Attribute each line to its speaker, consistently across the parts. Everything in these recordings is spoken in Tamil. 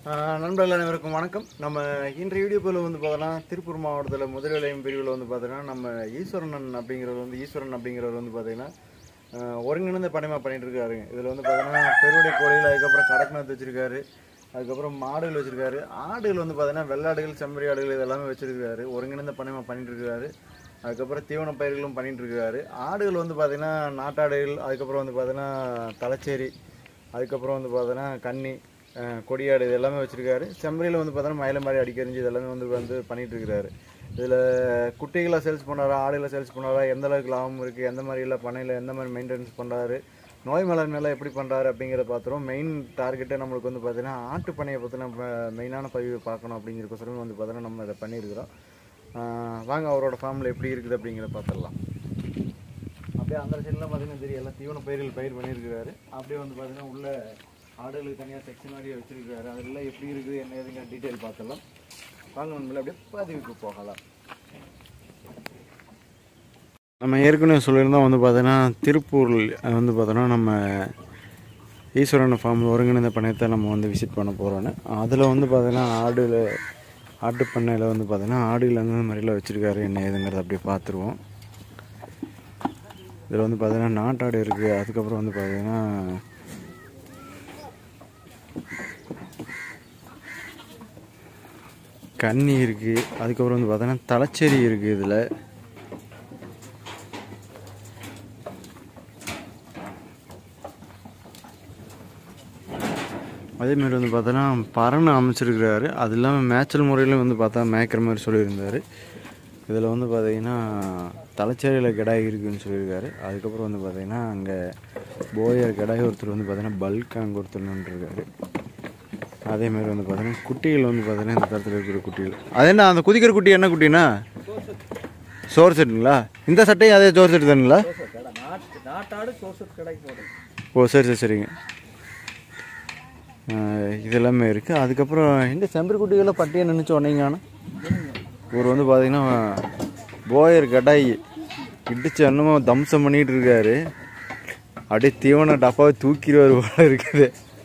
Speaker 1: ஆஹ் நண்பர்கள் அனைவருக்கும் வணக்கம் நம்ம இன்றைய வீடியோவில் வந்து பார்த்தோன்னா திருப்பூர் மாவட்டத்தில் முதல்நிலையம் பிரிவில் வந்து பார்த்தீங்கன்னா நம்ம ஈஸ்வரன் அப்படிங்கிறவர் வந்து ஈஸ்வரன் அப்படிங்கிறவர் வந்து பார்த்தீங்கன்னா ஆஹ் ஒருங்கிணைந்த பணிமா பண்ணிட்டு இருக்காரு இதில் வந்து பார்த்தீங்கன்னா பெருவடை கோழிகள் அதுக்கப்புறம் கடக்நாத் வச்சிருக்காரு அதுக்கப்புறம் மாடுகள் வச்சிருக்காரு ஆடுகள் வந்து பார்த்தீங்கன்னா வெள்ளாடுகள் செம்மறி ஆடுகள் இதெல்லாமே வச்சிருக்காரு ஒருங்கிணைந்த பணிமா பண்ணிட்டு இருக்காரு அதுக்கப்புறம் தீவன பயிர்களும் பண்ணிட்டு இருக்காரு ஆடுகள் வந்து பார்த்தீங்கன்னா நாட்டாடுகள் அதுக்கப்புறம் வந்து பார்த்தீங்கன்னா தலைச்சேரி அதுக்கப்புறம் வந்து பார்த்தீங்கன்னா கன்னி அஹ், கொடியாடு இது எல்லாமே வச்சிருக்காரு செம்மறியில் வந்து பார்த்தீங்கன்னா மயில மாதிரி அடிக்கறிஞ்சு இதெல்லாமே வந்து வந்து பண்ணிட்டு இருக்காரு இதில் குட்டிகளை சேல்ஸ் பண்ணாரா ஆடுகளை சேல்ஸ் பண்ணாரா எந்த அளவுக்கு லாபம் இருக்குது எந்த மாதிரி இல்லை பண்ணையில் எந்த மாதிரி மெயின்டெனன்ஸ் பண்ணுறாரு நோய் மேலாண்மையெல்லாம் எப்படி பண்ணுறாரு அப்படிங்கிறத பார்த்துருவோம் மெயின் டார்கெட்டே நம்மளுக்கு வந்து பார்த்தீங்கன்னா ஆட்டு பண்ணையை பற்றின மெயினான பதிவு பார்க்கணும் அப்படிங்கிறக்கோசரம் வந்து பார்த்தீங்கன்னா நம்ம இதை பண்ணியிருக்கிறோம் அஹ், வாங்க அவரோட ஃபார்மில் எப்படி இருக்குது அப்படிங்கிறத பார்த்துடலாம் அப்படியே அந்த சைட்லாம் பார்த்தீங்கன்னா தெரியும் எல்லாம் தீவன பயிர்கள் பயிர் பண்ணியிருக்கிறாரு அப்படியே வந்து பார்த்தீங்கன்னா உள்ள ஆடுகளுக்கு தனியாக செக்ஷன் மாதிரியே வச்சிருக்காரு அதெல்லாம் எப்படி இருக்குது என்ன ஏதுங்க டீட்டெயில் பார்த்துடலாம் வாங்க நண்பர்களே அப்படியே பதிவுக்கு போகலாம் நம்ம ஏற்கனவே சொல்லியிருந்தோம் வந்து பார்த்தீங்கன்னா திருப்பூர் வந்து பார்த்தோன்னா நம்ம ஈஸ்வரன் ஃபார்ம் ஒருங்கிணைந்த பண்ணையத்தை நம்ம வந்து விசிட் பண்ண போகிறோன்னு அதில் வந்து பார்த்தீங்கன்னா ஆடுல ஆட்டு பண்ணையில் வந்து பார்த்தீங்கன்னா ஆடுகள் எந்தெந்த மாதிரிலாம் வச்சுருக்காரு என்ன ஏதுங்கிறத அப்படியே பார்த்துருவோம் இதில் வந்து பார்த்தீங்கன்னா நாட்டாடு இருக்குது அதுக்கப்புறம் வந்து பார்த்தீங்கன்னா கன்னி இருக்குது அதுக்கப்புறம் வந்து பார்த்தீங்கன்னா தலைச்சேரி இருக்குது இதில் அதேமாரி வந்து பார்த்தோன்னா பறனை அமைச்சிருக்கிறாரு அது இல்லாமல் மேய்ச்சல் முறையிலும் வந்து பார்த்தா மேய்க்கிற மாதிரி சொல்லியிருந்தார் இதில் வந்து பார்த்தீங்கன்னா தலைச்சேரியில் கிடாய் இருக்குதுன்னு சொல்லியிருக்காரு அதுக்கப்புறம் வந்து பார்த்தீங்கன்னா அங்கே போயர் கிடாய் ஒருத்தர் வந்து பார்த்தீங்கன்னா பல்க் அங்கே ஒருத்தர் நின்றுருக்காரு அதேமாரி வந்து பார்த்தீங்கன்னா குட்டிகள் வந்து பார்த்தீங்கன்னா இந்த தரத்தில் இருக்கிற குட்டிகள் அது என்ன அந்த குதிக்கிற குட்டி என்ன குட்டினா சோறு செட்டுங்களா இந்த சட்டையும் அதே சோறு செட்டு தானுங்களா
Speaker 2: நாட்டாடு சோசத் கடைக்கு போடுறது
Speaker 1: ஓ சரி சரி சரிங்க ஆஹ் இது எல்லாமே இருக்குது அதுக்கப்புறம் எங்கே செம்பரி குட்டிகளை பட்டியை நினச்சி உடனேங்கானா இவர் வந்து பார்த்தீங்கன்னா போயர் கடாய் இடிச்சு என்னமோ தம்சம் பண்ணிட்டு இருக்காரு அப்படியே தீவன டப்பாவை தூக்கிடுவார் போல இருக்குது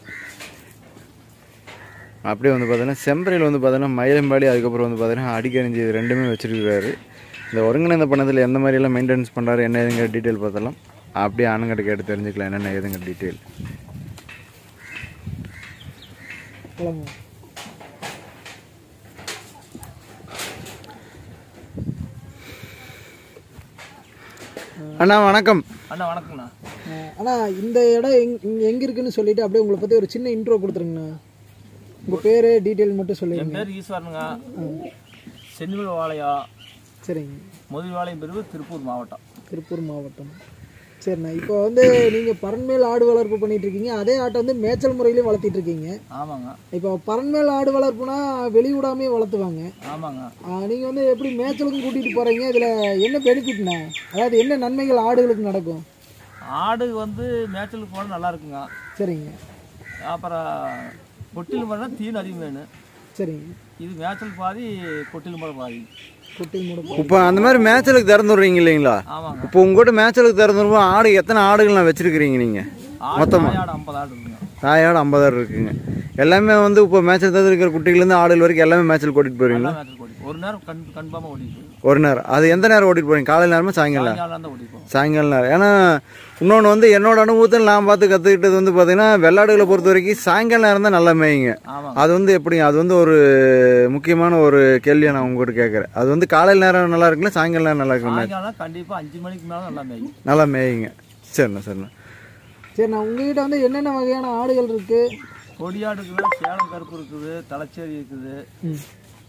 Speaker 1: அப்படியே வந்து பார்த்தீங்கன்னா செம்பரையில் வந்து பார்த்தீங்கன்னா மயிலம்பாடி அதுக்கப்புறம் வந்து பார்த்தீங்கன்னா அடிக்கரிஞ்சி இது ரெண்டுமே வச்சிருக்காரு இந்த ஒருங்கிணைந்த பண்ணதில் எந்த மாதிரியெல்லாம் மெயின்டெனன்ஸ் பண்ணுறாரு என்ன ஏதுங்கிற டீட்டெயில் பார்த்தலாம் அப்படியே ஆனங்கிட்ட கேட்டு தெரிஞ்சுக்கலாம் என்னென்ன ஏதுங்க டீட்டெயில்
Speaker 2: கிளம்பு
Speaker 1: அண்ணா வணக்கம்
Speaker 2: அண்ணா வணக்கம்ண்ணா
Speaker 3: அண்ணா இந்த இடம் எங் இங்க எங்க இருக்குன்னு சொல்லிட்டு அப்படியே உங்களை பத்தி ஒரு சின்ன இன்ட்ரோ கொடுத்துருங்கண்ணா உங்க பேரு டீட்டெயில் மட்டும்
Speaker 2: என்
Speaker 3: சொல்லிடுங்க
Speaker 2: பேர் ஈஸ்வரனுங்க சென்னிமல் வாளையா
Speaker 3: சரிங்க
Speaker 2: முதல் வாளையம் பிரிவு திருப்பூர் மாவட்டம்
Speaker 3: திருப்பூர் மாவட்டம் சரிண்ணா இப்போ வந்து நீங்க பரண்மேல் ஆடு வளர்ப்பு பண்ணிட்டு இருக்கீங்க அதே ஆட்டை வந்து மேய்ச்சல் முறையிலையும் வளர்த்திட்டு இருக்கீங்க
Speaker 2: ஆமாங்க
Speaker 3: இப்போ பரண்மேல் ஆடு வளர்ப்புனா வெளிவிடாமே வளர்த்துவாங்க
Speaker 2: ஆமாங்க
Speaker 3: ஆ, நீங்க வந்து எப்படி மேய்ச்சலுக்கும் கூட்டிட்டு போறீங்க இதுல என்ன பெனிஃபிட்ண்ணா அதாவது என்ன நன்மைகள் ஆடுகளுக்கு நடக்கும்
Speaker 2: ஆடு வந்து மேய்ச்சலுக்கு போனால் நல்லா இருக்குங்க
Speaker 3: சரிங்க
Speaker 2: அப்புறம் கொட்டில் மரம் தீன் அதிகம் வேணும்
Speaker 3: சரிங்க
Speaker 2: இது மேய்ச்சல் பாதி கொட்டில் மரம் பாதி
Speaker 3: குட்டி மூட
Speaker 1: இப்போ அந்த மாதிரி மேய்ச்சலுக்கு திறந்து விட்றீங்க இல்லைங்களா
Speaker 2: ஆமாங்க
Speaker 1: இப்போ உங்கள்கிட்ட மேய்ச்சலுக்கு திறந்து விடுவோம் ஆடு எத்தனை ஆடுகள் நான் வச்சிருக்கிறீங்க நீங்கள்
Speaker 2: ஆடு தாயாடு ஐம்பது ஆடு இருக்குங்க
Speaker 1: தாயாடு ஐம்பதாயிரம் இருக்குங்க எல்லாமே வந்து இப்போ மேய்ச்சல் தவிர இருக்கிற குட்டிகள்லேருந்து ஆடுகள் வரைக்கும் எல்லாமே மேய்ச்சல் கூட்டிகிட்டு போகிறீங்களா
Speaker 2: எல்லாம் மேய்ச்சல் ஓடி ஒரு நேரம் கண் கன்ஃபார்மாக ஓடிட்டு
Speaker 1: ஒரு நேரம் அது எந்த நேரம் ஓட்டிட்டு போகிறீங்க காலையில் நேரமா சாயங்காலம்
Speaker 2: சாயங்காலம் தான் ஓடிப்போம்
Speaker 1: சாயங்கால நேரம் ஏன்னா இன்னொன்று வந்து என்னோட அனுபவத்தில் நான் பார்த்து கற்றுக்கிட்டது வந்து பார்த்தீங்கன்னா வெள்ளாடுகளை பொறுத்த வரைக்கும் சாயங்கால நேரம் தான் நல்லா மேய்ங்க
Speaker 2: ஆமாங்க
Speaker 1: அது வந்து எப்படிங்க அது வந்து ஒரு முக்கியமான ஒரு கேள்வியை நான் உங்ககிட்ட கேட்குறேன் அது வந்து காலையில் நேரம் நல்லா இருக்குல்ல சாயங்கால நேரம் நல்லா இருக்குங்களா
Speaker 2: சாயங்காலம் கண்டிப்பாக அஞ்சு மணிக்கு மேலே நல்லா மேயும்
Speaker 1: நல்லா மேய்ங்க சரிண்ணா சரிண்ணா
Speaker 3: சரிண்ணா உங்ககிட்ட வந்து என்னென்ன வகையான ஆடுகள் இருக்கு
Speaker 2: கொடியாடு இருக்குது சேலம் கருப்பு இருக்குது தலைச்சேரி இருக்குது
Speaker 3: ம்.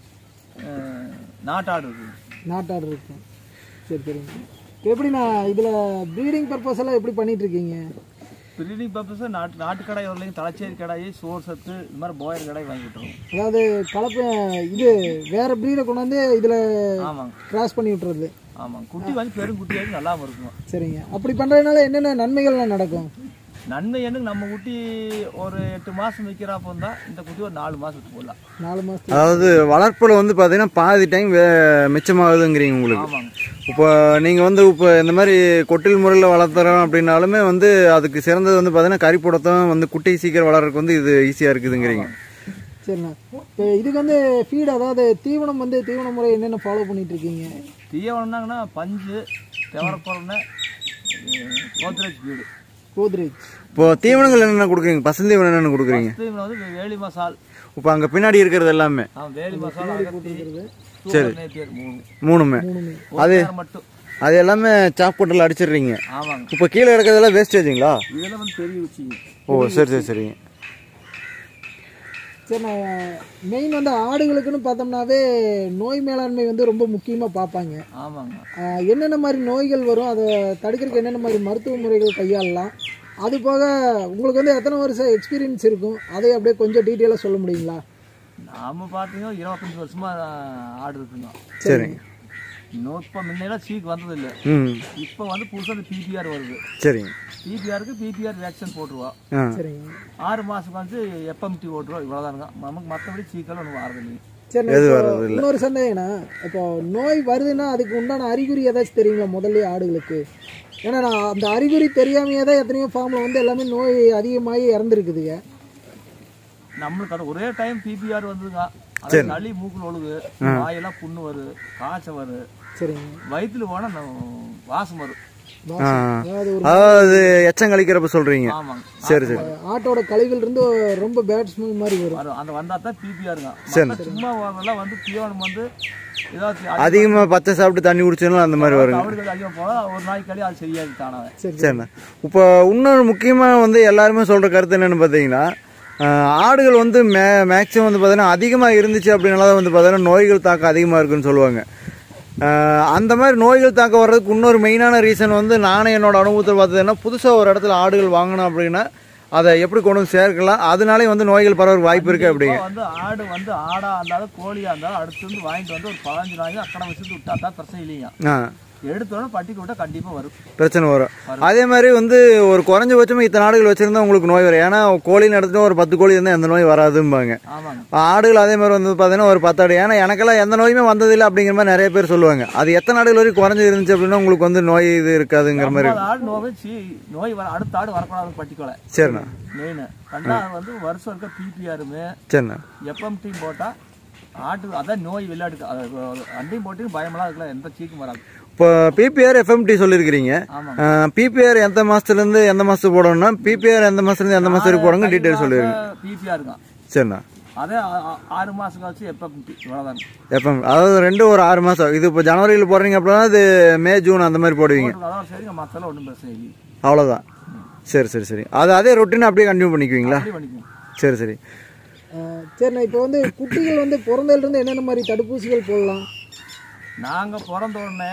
Speaker 2: அஹ், நாட்டாடு இருக்குது
Speaker 3: நாட்டாடு இருக்கு சரி சரிங்க இப்போ எப்படிண்ணா இதில் ப்ரீடிங் பர்பஸ் எல்லாம் எப்படி பண்ணிட்டு இருக்கீங்க
Speaker 2: பிரீடிங் பர்பஸ் நாட்டு நாட்டு கடாய் வரலையும் தலைச்சேரி கடாய் சோறு சத்து இது மாதிரி போயர் கடாய் வாங்கி விட்டுருவோம்
Speaker 3: அதாவது கலப்பு இது வேற ப்ரீடை கொண்டு வந்து இதில்
Speaker 2: ஆமாங்க
Speaker 3: கிராஸ் பண்ணி விட்டுறது
Speaker 2: ஆமாங்க குட்டி வந்து பெரும் குட்டியாவது நல்லா இருக்குங்க
Speaker 3: சரிங்க அப்படி பண்ணுறதுனால என்னென்ன நன்மைகள்லாம் நடக்கும்
Speaker 2: நன்மை என்னங்க நம்ம குட்டி ஒரு எட்டு மாதம் வைக்கிறப்போ இருந்தால் இந்த குட்டி ஒரு நாலு மாதத்துக்கு போடலாம்
Speaker 3: நாலு மாதத்துக்கு
Speaker 1: அதாவது வளர்ப்பில் வந்து பார்த்தீங்கன்னா பாதி டைம் மிச்சமாகுதுங்கிறீங்க உங்களுக்கு
Speaker 2: ஆமாங்க
Speaker 1: இப்போ நீங்கள் வந்து இப்போ இந்த மாதிரி கொட்டில் முறையில் வளர்த்துறோம் அப்படின்னாலுமே வந்து அதுக்கு சிறந்தது வந்து பார்த்தீங்கன்னா கறி போடத்தான் வந்து குட்டி சீக்கிரம் வளர்றதுக்கு வந்து இது ஈஸியாக இருக்குதுங்கிறீங்க
Speaker 3: சரிண்ணா இப்போ இதுக்கு வந்து ஃபீட் அதாவது தீவனம் வந்து தீவன முறை என்னென்ன ஃபாலோ பண்ணிட்டு இருக்கீங்க
Speaker 2: தீவனம்னாங்கன்னா பஞ்சு தெவரப்பொருள்னு கோத்ரேஜ் வீடு
Speaker 3: கோத்ரேஜ்
Speaker 1: இப்போ தீவனங்கள் என்னென்ன கொடுக்குறீங்க பசுந்தீவனம் என்னென்ன கொடுக்குறீங்க
Speaker 2: தீவனம் வந்து வேலி மசால்
Speaker 1: இப்போ அங்கே பின்னாடி இருக்கிறது எல்லாமே
Speaker 2: ஆ வேலி மசால் அகத்தி சூப்பர் நேப்பியர் மூணு
Speaker 1: மூணுமே
Speaker 3: மூணுமே
Speaker 2: ஒரு நேரம் மட்டும்
Speaker 1: அது எல்லாமே சாப் கொட்டில் அடிச்சிடுறீங்க
Speaker 2: ஆமாங்க
Speaker 1: இப்போ கீழே இருக்கிறதெல்லாம் வேஸ்டேஜுங்களா
Speaker 2: இதெல்லாம் வந்து பெரிய வச்சுங்க
Speaker 1: ஓ சரி சரி சரிங்க
Speaker 3: சரிண்ணா மெயின் வந்து ஆடுகளுக்குன்னு பார்த்தோம்னாவே நோய் மேலாண்மை வந்து ரொம்ப முக்கியமாக பார்ப்பாங்க
Speaker 2: ஆமாங்க
Speaker 3: ஆஹ் என்னென்ன மாதிரி நோய்கள் வரும் அதை தடுக்கிறதுக்கு என்னென்ன மாதிரி மருத்துவ முறைகள் கையாளலாம் அது போக உங்களுக்கு வந்து எத்தனை வருஷம் எக்ஸ்பீரியன்ஸ் இருக்கும் அதை அப்படியே கொஞ்சம் டீட்டெயிலாக சொல்ல முடியுங்களா
Speaker 2: நாம பார்த்தீங்கன்னா இருபத்தஞ்சு வருஷமா ஆடு இருக்குங்க
Speaker 1: சரிங்க
Speaker 2: இன்னும் இப்போ முன்னெல்லாம் சீக்கு வந்தது இல்லை
Speaker 1: ம்
Speaker 2: இப்போ வந்து புதுசாக அந்த பிபிஆர் வருது
Speaker 1: சரிங்க
Speaker 2: பிபிஆருக்கு பிபிஆர் வேக்சின் போட்டுருவோம்
Speaker 1: ஆ
Speaker 3: சரிங்க
Speaker 2: ஆறு மாதம் வந்து எப்எம்டி ஓட்டுருவோம் இவ்வளோதானுங்க நமக்கு மற்றபடி சீக்கெல்லாம் ஒன்றும் வரதில்லைங்க
Speaker 3: சரி
Speaker 1: எது
Speaker 3: இப்போ
Speaker 1: வர்றது இல்ல.
Speaker 3: இன்னொரு சந்தேகம்னா இப்போ நோய் வருதுன்னா அதுக்கு உண்டான அறிகுறி ஏதாச்சும் தெரியுங்களா முதல்ல ஆடுகளுக்கு ஏன்னா நான் அந்த அறிகுறி தெரியாமையே தான் எத்தனையோ ஃபார்மில் வந்து எல்லாமே நோய் அதிகமாகி இறந்துருக்குதுங்க
Speaker 2: நம்மளுக்கு அது ஒரே டைம் பிபிஆர் வந்ததுங்க அது சளி மூக்குல ஒழுகு வாயெல்லாம் புண்ணு வருது காய்ச்சல் வருது
Speaker 3: சரிங்க
Speaker 2: வயிற்றுல போனால் வாசம் வரும்
Speaker 3: வாசம். அதாவது ஒரு
Speaker 1: அதாவது எச்சம் கழிக்கிறப்ப சொல்றீங்க
Speaker 2: ஆமாங்க
Speaker 1: சரி சரி
Speaker 3: ஆட்டோட கழிவுல இருந்து ரொம்ப பேட் ஸ்மெல் மாதிரி வரும்
Speaker 2: வரும் அந்த வந்தால் தான் பிபிஆருங்க மத்த சும்மா வரலாம் வந்து தீவனம் வந்து ஏதாச்சும்
Speaker 1: அதிகமா பச்சை சாப்பிட்டு தண்ணி குடிச்சாலும் அந்த மாதிரி வருங்க
Speaker 2: தவிடுகள் அதிகம் போனால் ஒரு நாளைக்கு கழி அது சரியாகி தானாவே
Speaker 3: சரி
Speaker 1: சரிண்ணா இப்போ இன்னொரு முக்கியமாக வந்து எல்லாருமே சொல்கிற கருத்து என்னென்னு பார்த்தீங்கன்னா ஆஹ், ஆடுகள் வந்து மே மேக்ஸிமம் வந்து பார்த்தீங்கன்னா அதிகமாக இருந்துச்சு அப்படின்னால வந்து பார்த்தீங்கன்னா நோய்கள் தாக்கம் அதிகமாக இருக்குன்னு சொல்லுவாங்க ஆஹ், அந்த மாதிரி நோய்கள் தாக்கம் வர்றதுக்கு இன்னொரு மெயினான ரீசன் வந்து நானே என்னோட அனுபவத்தில் பார்த்ததுன்னா புதுசாக ஒரு இடத்துல ஆடுகள் வாங்கினோம் அப்படின்னா அதை எப்படி கொண்டு வந்து சேர்க்கலாம் அதனாலே வந்து நோய்கள் பரவ வாய்ப்பு இருக்கு அப்படிங்க
Speaker 2: இப்போ வந்து ஆடு வந்து ஆடா இருந்தாலும் கோழியா இருந்தாலும் அடுத்து வந்து வாங்கிட்டு வந்து ஒரு பதினஞ்சு நாளைக்கு அக்கடை வச்சுட்டு விட்டா தான் பிரச்சனை இல்லைங்க
Speaker 1: ஆ
Speaker 2: எடுத்தோடனே பட்டிக்கு விட்டா கண்டிப்பா வரும்
Speaker 1: பிரச்சனை வரும் அதே மாதிரி வந்து ஒரு குறைஞ்சபட்சமா இத்தனை ஆடுகள் வச்சிருந்தா உங்களுக்கு நோய் வரும் ஏன்னா கோழி நடத்திட்டு ஒரு பத்து கோழி இருந்தால் எந்த நோய் வராதும்பாங்க
Speaker 2: ஆமாங்க
Speaker 1: ஆடுகள் அதே மாதிரி வந்து பார்த்தீங்கன்னா ஒரு பத்து ஆடு ஏன்னா எனக்கெல்லாம் எந்த நோயுமே வந்ததில்லை அப்படிங்கிற மாதிரி நிறைய பேர் சொல்லுவாங்க அது எத்தனை ஆடுகள் வரைக்கும் குறைஞ்சி இருந்துச்சு அப்படின்னா உங்களுக்கு வந்து நோய் இது இருக்காதுங்கிற மாதிரி
Speaker 2: ஐம்பது ஆடு நோய் சீ நோய் வர அடுத்த ஆடு வரக்கூடாது பட்டிக்கோலை
Speaker 1: சரிண்ணா
Speaker 2: மெயின் ரெண்டாவது வந்து வருஷம் இருக்க பிபிஆருமே
Speaker 1: சரிண்ணா
Speaker 2: எப்எம்டி போட்டா ஆட்டு அதான் நோய் விளையாட்டு அண்டையும் போட்டு பயமெல்லாம் இருக்கலாம் எந்த சீக்கும் வராது
Speaker 1: இப்போ பிபிஆர் எஃப்எம்டி சொல்லியிருக்கிறீங்க
Speaker 2: ஆமாங்க
Speaker 1: பிபிஆர் எந்த மாசத்துலேருந்து எந்த மாதத்துக்கு போடணும்னா பிபிஆர் எந்த மாசத்துலேருந்து எந்த மாதம் வரைக்கும் போடுங்க டீட்டெயில் சொல்லிடுங்க
Speaker 2: பிபிஆருங்க
Speaker 1: சரிண்ணா
Speaker 2: அதே ஆ- ஆ- ஆறு மாசம் கழிச்சு எப்எம்டி இவ்வளோதாங்க
Speaker 1: எஃப்எம் அதாவது ரெண்டு ஒரு ஆறு மாதம் இது இப்போ ஜனவரியில் போடுறீங்க அப்படின்னா அது மே ஜூன் அந்த மாதிரி போடுவீங்க
Speaker 2: அதான் சரிங்க மற்றெல்லாம் ஒன்றும் பிரச்சனை இல்லை
Speaker 1: அவ்வளோதான் சரி சரி சரி அது அதே ரொட்டீன் அப்படியே கண்டினியூ பண்ணிக்குவீங்களா
Speaker 2: அப்படி பண்ணிக்குவோம்
Speaker 1: சரி சரி
Speaker 3: ஆஹ் சரிண்ணா இப்போ வந்து குட்டிகள் வந்து பிறந்ததுல இருந்து என்னென்ன மாதிரி தடுப்பூசிகள் போடலாம்
Speaker 2: நாங்கள் பிறந்த உடனே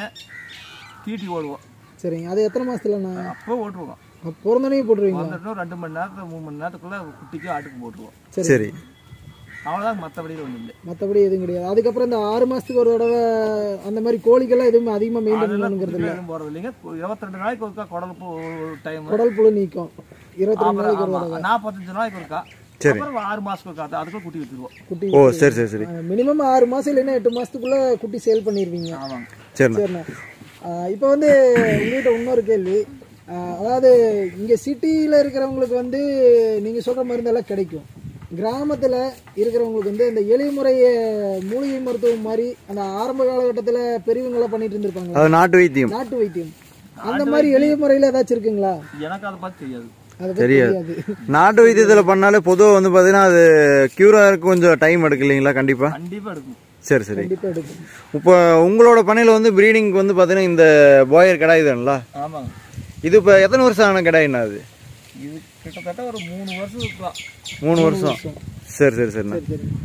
Speaker 2: தீட்டி ஓடுவோம்
Speaker 3: சரிங்க அது எத்தனை மாசத்துலண்ணா
Speaker 2: அப்போ ஓட்டுருவோம்
Speaker 3: பிறந்தோடனே போட்டுருவீங்களா
Speaker 2: வந்துட்டோம் ரெண்டு மணி நேரத்துக்கு மூணு மணி நேரத்துக்குள்ள குட்டிக்கு ஆட்டுக்கு போட்டுருவோம்
Speaker 3: சரி
Speaker 1: சரி
Speaker 2: அவ்வளோதான் மற்றபடி ஒன்றும் இல்லை
Speaker 3: மற்றபடி எதுவும் கிடையாது அதுக்கப்புறம் இந்த ஆறு மாசத்துக்கு ஒரு தடவை அந்த மாதிரி கோழிக்கெல்லாம் எதுவும் அதிகமாக மெயின்டைன் பண்ணணுங்கிறது இல்லை
Speaker 2: எதுவும் போகிறது இல்லைங்க இருபத்தி ரெண்டு நாளைக்கு ஒருக்கா குடல் பூ டைம்
Speaker 3: குடல் புழு நீக்கம் இருபத்தி ரெண்டு நாளைக்கு ஒரு தடவை
Speaker 2: நாற்பத்தஞ்சு நாளைக்கு ஒருக்கா
Speaker 1: சரி.
Speaker 2: அப்புறம் ஆறு மாசத்துக்கு ஒருக்கா அது- அதுக்குள்ள குட்டி விட்டுருவோம்
Speaker 3: குட்டி
Speaker 1: ஓ சரி சரி சரி
Speaker 3: மினிமம் ஆறு மாசம் இல்லைன்னா எட்டு மாசத்துக்குள்ள குட்டி சேல் பண்ணிடுவீங்க
Speaker 2: ஆமாங்க
Speaker 1: சரிண்ணா
Speaker 3: சரிண்ணா இப்போ வந்து உங்ககிட்ட இன்னொரு கேள்வி ஆஹ் அதாவது இங்கே சிட்டியில் இருக்கிறவங்களுக்கு வந்து நீங்கள் சொல்கிற மருந்தெல்லாம் கிடைக்கும் கிராமத்தில் இருக்கிறவங்களுக்கு வந்து இந்த எளிமுறை மூலிகை மருத்துவம் மாதிரி அந்த ஆரம்ப காலகட்டத்தில் பெரியவங்களாம் பண்ணிட்டு இருந்திருப்பாங்க
Speaker 1: அது நாட்டு வைத்தியம்
Speaker 3: நாட்டு வைத்தியம் அந்த மாதிரி எளிய முறையில் ஏதாச்சும் இருக்குங்களா
Speaker 2: எனக்கு அதை பற்றி தெரியாது
Speaker 3: அதை பத்தி
Speaker 1: தெரியாது.
Speaker 3: தெரியாது
Speaker 1: நாட்டு வைத்தியத்தில் பண்ணாலே பொதுவாக வந்து பார்த்தீங்கன்னா அது க்யூராக கொஞ்சம் டைம் எடுக்கு இல்லைங்களா கண்டிப்பாக
Speaker 2: கண்டிப்பா எடுக்கும்
Speaker 1: சரி சரி
Speaker 3: கண்டிப்பாக எடுக்கும்
Speaker 1: இப்போ உங்களோட பண்ணையில் வந்து ப்ரீடிங்க்கு வந்து பார்த்தீங்கன்னா இந்த போயர் கிடாய் தானுங்களா
Speaker 2: ஆமாங்க
Speaker 1: இது இப்போ எத்தனை வருஷம் ஆன கிடாய்ண்ணா அது
Speaker 2: இது கிட்டத்தட்ட ஒரு மூணு வருஷம் இருக்கலாம்
Speaker 1: மூணு வருஷம் சரி சரி சரிண்ணா
Speaker 3: சரி சரி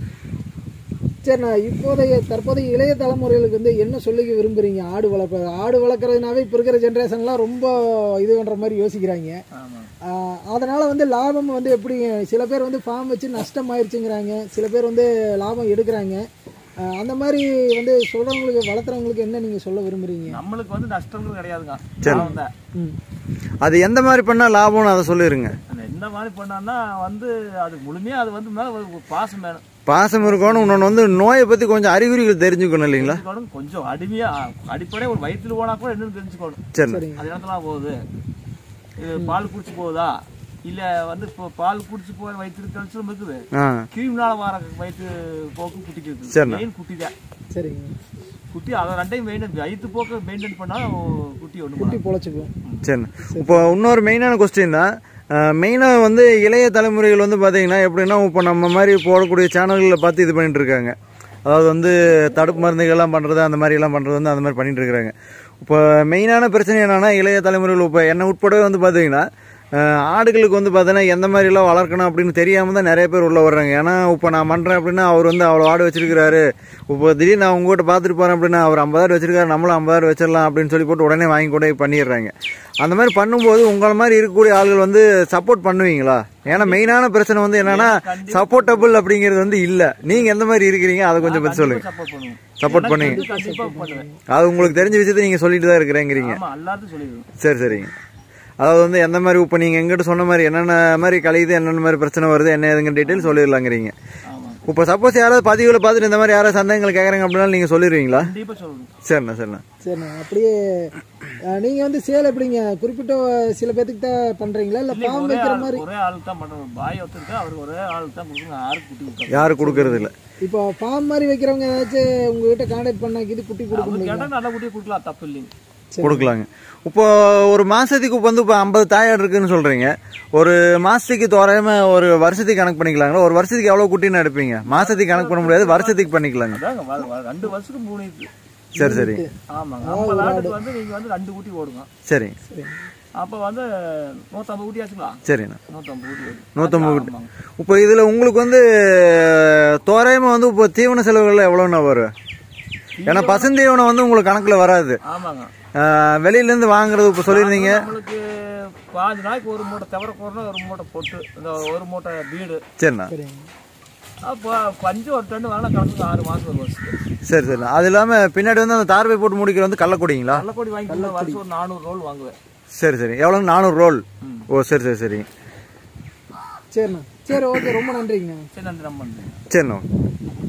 Speaker 3: சரிண்ணா இப்போதைய தற்போதைய இளைய தலைமுறைகளுக்கு வந்து என்ன சொல்லிக்க விரும்புறீங்க ஆடு வளர்ப்பது ஆடு வளர்க்குறதுனாவே இப்போ இருக்கிற ஜென்ரேஷன்லாம் ரொம்ப இது பண்ணுற மாதிரி யோசிக்கிறாங்க
Speaker 2: ஆமாங்க
Speaker 3: ஆஹ் அதனால வந்து லாபம் வந்து எப்படி சில பேர் வந்து ஃபார்ம் வச்சு நஷ்டம் ஆயிடுச்சுங்கிறாங்க சில பேர் வந்து லாபம் எடுக்கிறாங்க ஆஹ் அந்த மாதிரி வந்து சொல்றவங்களுக்கு வளர்த்துறவங்களுக்கு என்ன நீங்க சொல்ல விரும்புறீங்க
Speaker 2: நம்மளுக்கு வந்து நஷ்டங்கள் கிடையாதுங்க லாபம் தான்.
Speaker 3: ம்
Speaker 1: அது எந்த மாதிரி பண்ணால் லாபம்னு அதை சொல்லிடுங்க
Speaker 2: அந்த என்ன மாதிரி பண்ணான்னா வந்து அது முழுமையா அது வந்து மேல ஒரு பாசம் வேணும்
Speaker 1: பாசம் இருக்கணும் இன்னொன்று வந்து நோயை பற்றி கொஞ்சம் அறிகுறிகள் தெரிஞ்சுக்கணும் இல்லைங்களா
Speaker 2: தெரிஞ்சுக்கணும் கொஞ்சம் அடிமையா அடிப்படையா ஒரு வயிற்றுல போனா கூட என்னன்னு தெரிஞ்சுக்கணும்
Speaker 1: சரிண்ணா
Speaker 3: சரிங்க
Speaker 2: அது இடத்துல போகுது இது பால் குடிச்சு போகுதா இல்ல வந்து இப்போ பால் குடிச்சு போய் வயிற்று கழிச்சும் இருக்குது
Speaker 1: ஆ
Speaker 2: கிருமினால வர வயிற்று போக்கு குட்டிக்கு இருக்குது
Speaker 1: சரிண்ணா.
Speaker 2: மெயின் குட்டி தான்
Speaker 3: சரிங்க
Speaker 2: குட்டி அதை ரெண்டையும் மெயின்டைன் வயிற்று போக்கு மெயின்டைன் பண்ணா ஓ- குட்டி ஒண்ணு
Speaker 3: குட்டி பொழைச்சிக்கும்
Speaker 1: சரிண்ணா இப்போ இன்னொரு மெயினான கொஸ்டின் தான் மெயினாக வந்து இளைய தலைமுறைகள் வந்து பார்த்தீங்கன்னா எப்படின்னா இப்போ நம்ம மாதிரி போடக்கூடிய சேனல்களில் பார்த்து இது பண்ணிட்டு இருக்காங்க அதாவது வந்து தடுப்பு மருந்துகள்லாம் பண்ணுறது அந்த மாதிரி எல்லாம் பண்ணுறது வந்து அந்த மாதிரி பண்ணிட்டு இருக்கிறாங்க இப்போ மெயினான பிரச்சனை என்னன்னா இளைய தலைமுறைகள் இப்போ என்ன உட்படவே வந்து பார்த்தீங்கன்னா அஹ், ஆடுகளுக்கு வந்து பார்த்தீங்கன்னா எந்த மாதிரிலாம் வளர்க்கணும் அப்படின்னு தெரியாமல் தான் நிறைய பேர் உள்ள வர்றாங்க ஏன்னா இப்போ நான் பண்ணுறேன் அப்படின்னா அவர் வந்து அவ்வளோ ஆடு வச்சிருக்கிறாரு இப்போ திடீர்னு நான் உங்ககிட்ட பார்த்துட்டு போகிறேன் அப்படின்னா அவர் ஐம்பதாயிரம் வச்சிருக்காரு நம்மளும் ஐம்பதாயிரம் வச்சிடலாம் அப்படின்னு சொல்லி போட்டு உடனே வாங்கி கூட பண்ணிடுறாங்க அந்த மாதிரி பண்ணும்போது உங்களை மாதிரி இருக்கக்கூடிய ஆள்கள் வந்து சப்போர்ட் பண்ணுவீங்களா ஏன்னா மெயினான பிரச்சனை வந்து என்னன்னா சப்போர்ட்டபிள் அப்படிங்கிறது வந்து இல்லை நீங்கள் எந்த மாதிரி இருக்கிறீங்க அதை கொஞ்சம் பற்றி சொல்லுங்க
Speaker 2: சப்போர்ட் பண்ணுவோம்
Speaker 1: Support
Speaker 2: எனக்கு
Speaker 1: பண்ணுவீங்க.
Speaker 2: வந்து கண்டிப்பா பண்ணுவேன்
Speaker 1: அது உங்களுக்கு தெரிஞ்ச விஷயத்தை நீங்கள் சொல்லிட்டு தான் இருக்கிறேங்கிறீங்க
Speaker 2: ஆமா எல்லாத்தையும் சொல்லிடுவோம்
Speaker 1: சரி சரிங்க அதாவது வந்து எந்த மாதிரி இப்போ நீங்கள் எங்கிட்ட சொன்ன மாதிரி என்னென்ன மாதிரி கழியுது என்னென்ன மாதிரி பிரச்சனை வருது என்ன ஏதுங்க டீட்டெயில் சொல்லிடலாங்கிறீங்க
Speaker 2: ஆமா
Speaker 1: இப்போ சப்போஸ் யாராவது பதிவுகளை பார்த்துட்டு இந்த மாதிரி யாராவது சந்தேகங்கள் கேட்குறாங்க அப்படின்னா நீங்கள் சொல்லிடுவீங்களா
Speaker 2: கண்டிப்பா சொல்லணும்
Speaker 1: சரிண்ணா சரிண்ணா
Speaker 3: சரிண்ணா அப்படியே அஹ், நீங்க வந்து சேல் எப்படிங்க குறிப்பிட்ட சில பேத்துக்கு தான் பண்றீங்களா இல்ல
Speaker 2: இல்ல,
Speaker 3: பாம்பு
Speaker 2: ஒரே
Speaker 3: வைக்கிற
Speaker 2: ஆள்
Speaker 3: மாதிரி
Speaker 2: ஒரே ஆள் தான் பண்றோம் பாய் ஒருத்தருக்கு அவருக்கு ஒரே ஆள் தான் கொடுக்கணும் யாருக்கு குட்டி கொடுக்கணும்
Speaker 1: யாரும் கொடுக்கறது இல்லை
Speaker 3: இப்போ ஃபார்ம் மாதிரி வைக்கிறவங்க ஏதாச்சும் உங்ககிட்ட கான்டாக்ட் பண்ணா இது குட்டி கொடுக்க
Speaker 2: அவர்
Speaker 3: முடியும்
Speaker 2: கேட்டா நல்ல குட்டியை கொடுக்கலாம் தப்பு இல்லைங்க
Speaker 1: கொடுக்கலாங்க இப்போ ஒரு மாசத்துக்கு இப்போ வந்து இப்போ ஐம்பது தாயாடு இருக்குன்னு சொல்றீங்க ஒரு மாசத்துக்கு தோராயமா ஒரு வருஷத்துக்கு கணக்கு பண்ணிக்கலாங்களா ஒரு வருஷத்துக்கு எவ்வளவு குட்டின்னு எடுப்பீங்க மாசத்துக்கு கணக்கு பண்ண முடியாது வருஷத்துக்கு பண்ணிக்கலாங்க
Speaker 2: அதாங்க வ- வ- ரெண்டு வருஷத்துக்கு மூணு இது
Speaker 1: சரி சரி
Speaker 2: ஆமாங்க ஐம்பது ஆட்டுக்கு வந்து நீங்க வந்து ரெண்டு குட்டி ஓடுங்க
Speaker 1: சரி
Speaker 2: அப்ப வந்து நூத்தம்பது குட்டி ஆச்சுங்களா
Speaker 1: சரிண்ணா
Speaker 2: நூத்தம்பது குட்டி வரும்.
Speaker 1: நூற்றம்பது குட்டி
Speaker 2: ஆமாங்க.
Speaker 1: இப்போ இதுல உங்களுக்கு வந்து தோராயமா வந்து இப்போ தீவன செலவுகள் எவ்வளோண்ணா வரும் ஏன்னா பசுந்தீவனம் வந்து உங்களுக்கு கணக்குல வராது
Speaker 2: ஆமாங்க
Speaker 1: ஆஹ் வெளியில இருந்து வாங்குறது இப்போ சொல்லியிருந்தீங்க
Speaker 2: நம்மளுக்கு பாஞ்சு நாளைக்கு ஒரு மூட்டை தவிர போறோம் ஒரு மூட்டை பொட்டு இந்த ஒரு மூட்டை வீடு
Speaker 1: சரிண்ணா
Speaker 3: சரிங்க
Speaker 2: அப்போ பஞ்சு ஒரு டன் வாங்கினா கணக்கு ஆறு மாசம் ஒரு வருஷத்துக்கு
Speaker 1: சரி சரிண்ணா அது இல்லாம பின்னாடி வந்து அந்த தார்பை போட்டு முடிக்கிற வந்து கள்ளக்குடிங்களா
Speaker 2: கள்ளக்கொடி வாங்கி வருஷம் ஒரு நானூறு ரோல் வாங்குவேன்
Speaker 1: சரி சரி எவ்வளோ நானூறு ரோல் ஓ சரி சரி சரி
Speaker 3: சரிண்ணா சரி ஓகே ரொம்ப நன்றிங்க
Speaker 2: சரி நன்றி நம்ம
Speaker 1: சரிண்ணா